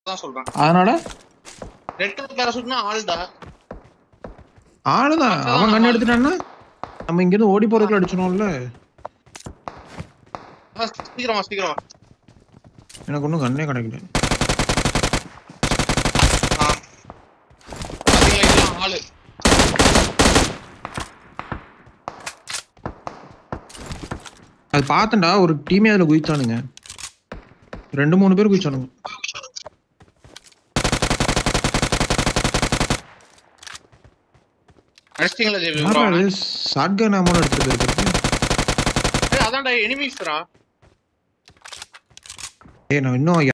தான் சொல்றேன் அதனால ரெட் கலர் பேராசூட்னா ஆள்டா ஆளுதான் அவன் கண்ணு எடுத்துட்டான்னா நம்ம இங்க இருந்து ஓடி போறதுக்குள்ள அடிச்சிடும்ல ஆ, சீக்கிரமா சீக்கிரமா எனக்கு ஒன்றும் கண்ணே கிடைக்கல ஆ. பாத்தீங்களா இதெல்லாம் ஆளு அது பார்த்தேன்டா ஒரு டீமே அதுல குதிச்சானுங்க ரெண்டு மூணு பேர் குதிச்சானுங்க அடிச்சிட்டீங்களா ஜெபி யாரா அது ஷாட்கன் அமௌண்ட் எடுத்துட்டு இருக்கிறது ஏய், அதான்டா எனிமீஸ்ரா ஏய் நான் இன்னும்